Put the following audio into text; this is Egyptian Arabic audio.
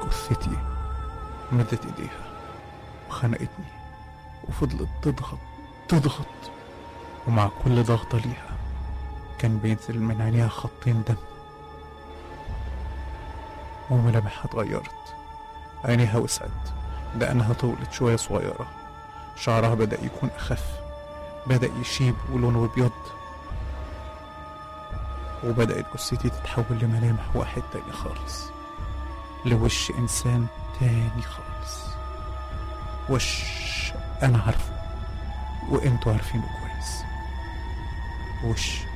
جثتي مدت ايديها وخنقتني وفضلت تضغط تضغط ومع كل ضغطة ليها كان بينزل من عينيها خطين دم وملامحها اتغيرت عينيها وسعت دقنها طولت شوية صغيرة شعرها بدأ يكون أخف بدأ يشيب ولونه أبيض وبدأت جثتي تتحول لملامح واحد تاني خالص لوش إنسان تاني خالص وش أنا عارفه وإنتوا عارفينه كويس وش